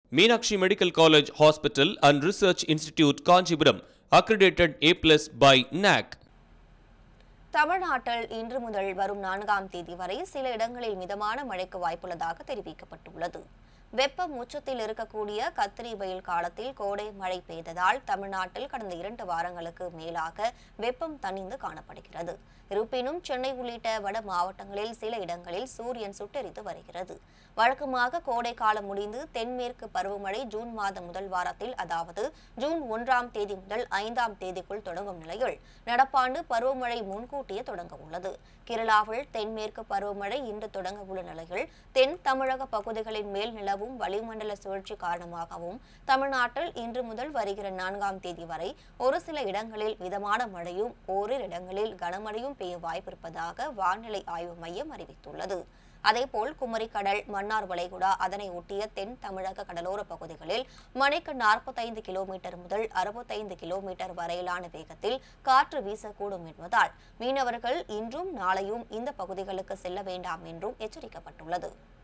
Meenakshi Medical College Hospital and Research Institute Kanchipuram accredited A plus by NAC. தமிழ்நாட்டில் இன்று முதல் வரும் நான்காம் தேதி வரை சில இடங்களில் மிதமான மழைக்கு வாய்ப்புள்ளதாக தெரிவிக்கப்பட்டுள்ளது வெப்பம் உச்சத்தில் இருக்கக்கூடிய கத்திரி வெயில் காலத்தில் கோடை மழை பெய்ததால் தமிழ்நாட்டில் கடந்த இரண்டு வாரங்களுக்கு மேலாக வெப்பம் தணிந்து காணப்படுகிறது இருப்பினும் சென்னை உள்ளிட்ட வட மாவட்டங்களில் சில இடங்களில் சூரியன் சுட்டெரித்து வருகிறது வழக்கமாக கோடை காலம் முடிந்து தென்மேற்கு பருவமழை ஜூன் மாதம் முதல் வாரத்தில் அதாவது ஜூன் ஒன்றாம் தேதி முதல் ஐந்தாம் தேதிக்குள் தொடங்கும் நிலையில் நடப்பாண்டு பருவமழை முன்கூட்டியே தொடங்க உள்ளது கேரளாவில் தென்மேற்கு பருவமழை இன்று தொடங்க உள்ள நிலையில் தென் தமிழக பகுதிகளின் மேல் நிலவும் வளிமண்டல சுழற்சி காரணமாகவும் தமிழ்நாட்டில் இன்று முதல் வருகிற நான்காம் தேதி வரை ஒரு சில இடங்களில் மிதமான மழையும் ஓரிரு இடங்களில் கனமழையும் பெய்ய வாய்ப்பிருப்பதாக வானிலை ஆய்வு மையம் அறிவித்துள்ளது அதேபோல் குமரிக்கடல் மன்னார் வளைகுடா அதனை ஒட்டிய தென் தமிழக கடலோர பகுதிகளில் மணிக்கு நாற்பத்தைந்து கிலோமீட்டர் முதல் அறுபத்தைந்து கிலோமீட்டர் வரையிலான வேகத்தில் காற்று வீசக்கூடும் என்பதால் மீனவர்கள் இன்றும் நாளையும் இந்த பகுதிகளுக்கு செல்ல வேண்டாம் என்றும் எச்சரிக்கப்பட்டுள்ளது